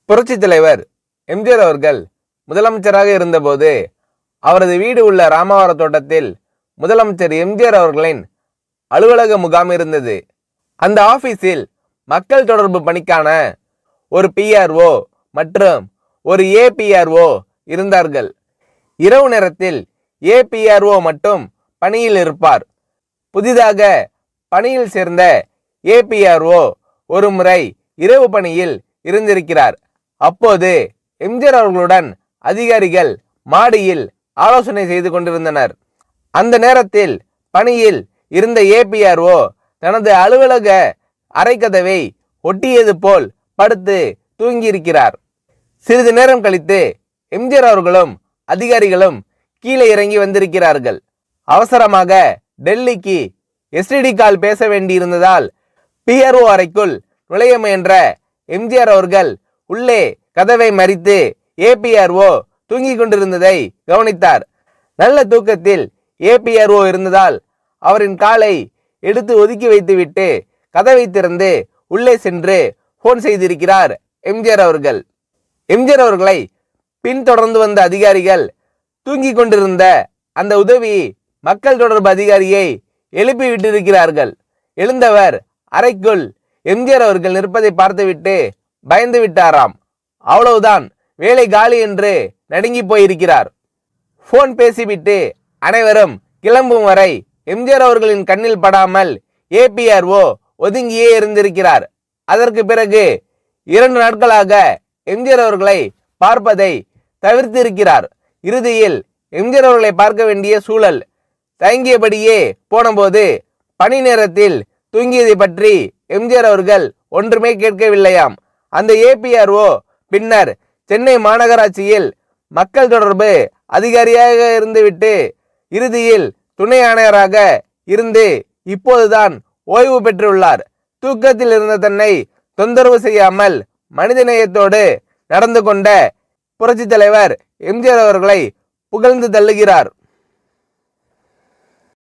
புரட்சித் தலைவர் எம்ஜிஆர் அவர்கள் முதலமைச்சராக இருந்தபோது அவரது வீடு உள்ள ராமவர தோட்டத்தில் முதலமைச்சர் எம்ஜிஆர் அவர்களின் அலுவலக முகாம் இருந்தது அந்த ஆபீஸில் மக்கள் தொடர்பு பணிக்கான ஒரு பிஆர்ஓ மற்றும் ஒரு ஏபிஆர்ஓ இருந்தார்கள் இரவு நேரத்தில் ஏபிஆர்ஓ மட்டும் பணியில் இருப்பார் புதிதாக பணியில் சேர்ந்த ஏபிஆர்ஓ ஒரு முறை இரவு பணியில் இருந்திருக்கிறார் அப்போது எம்ஜிஆர் அவர்களுடன் அதிகாரிகள் மாடியில் ஆலோசனை செய்து கொண்டிருந்தனர் அந்த நேரத்தில் பணியில் இருந்த ஏபிஆர்ஓ தனது அலுவலக அறைக்கதவை ஒட்டியது போல் படுத்து தூங்கியிருக்கிறார் சிறிது நேரம் கழித்து எம்ஜிஆர் அவர்களும் அதிகாரிகளும் கீழே இறங்கி வந்திருக்கிறார்கள் அவசரமாக டெல்லிக்கு எஸ்டிடி கால் பேச வேண்டியிருந்ததால் பிஆர்ஓ அறைக்குள் நுழைய முயன்ற எம்ஜிஆர் அவர்கள் உள்ளே கதவை மறித்து ஏபிஆர்ஓ தூங்கிக் கொண்டிருந்ததை கவனித்தார் நல்ல தூக்கத்தில் ஏபிஆர்ஓ இருந்ததால் அவரின் காலை எடுத்து ஒதுக்கி வைத்துவிட்டு கதவை திறந்து உள்ளே சென்று போன் செய்திருக்கிறார் எம்ஜிஆர் அவர்கள் எம்ஜிஆர் அவர்களை பின்தொடர்ந்து வந்த அதிகாரிகள் தூங்கிக் கொண்டிருந்த அந்த உதவி மக்கள் தொடர்பு அதிகாரியை எழுப்பி விட்டிருக்கிறார்கள் எழுந்தவர் அறைக்குள் எம்ஜிஆர் அவர்கள் நிற்பதை பார்த்துவிட்டு பயந்து விட்டாராம் அவ்வளவுதான் வேலை காலி என்று நடுங்கி போயிருக்கிறார் போன் பேசிவிட்டு அனைவரும் கிளம்பும் வரை எம்ஜிஆர் அவர்களின் கண்ணில் படாமல் ஏபிஆர்ஓ ஒதுங்கியே இருந்திருக்கிறார் அதற்கு பிறகு இரண்டு நாட்களாக எம்ஜிஆர் அவர்களை பார்ப்பதை தவிர்த்திருக்கிறார் இறுதியில் எம்ஜிஆர் அவர்களை பார்க்க வேண்டிய சூழல் தயங்கியபடியே போனபோது பணி நேரத்தில் தூங்கியதை பற்றி எம்ஜிஆர் அவர்கள் ஒன்றுமே கேட்கவில்லையாம் அந்த ஏபிஆர்ஓ பின்னர் சென்னை மாநகராட்சியில் மக்கள் தொடர்பு அதிகாரியாக இருந்துவிட்டு இறுதியில் துணை ஆணையராக இருந்து இப்போதுதான் ஓய்வு பெற்றுள்ளார் தூக்கத்தில் இருந்த தன்னை தொந்தரவு செய்யாமல் மனிதநேயத்தோடு நடந்து கொண்ட புரட்சித் தலைவர் எம்ஜிஆர் அவர்களை புகழ்ந்து தள்ளுகிறார்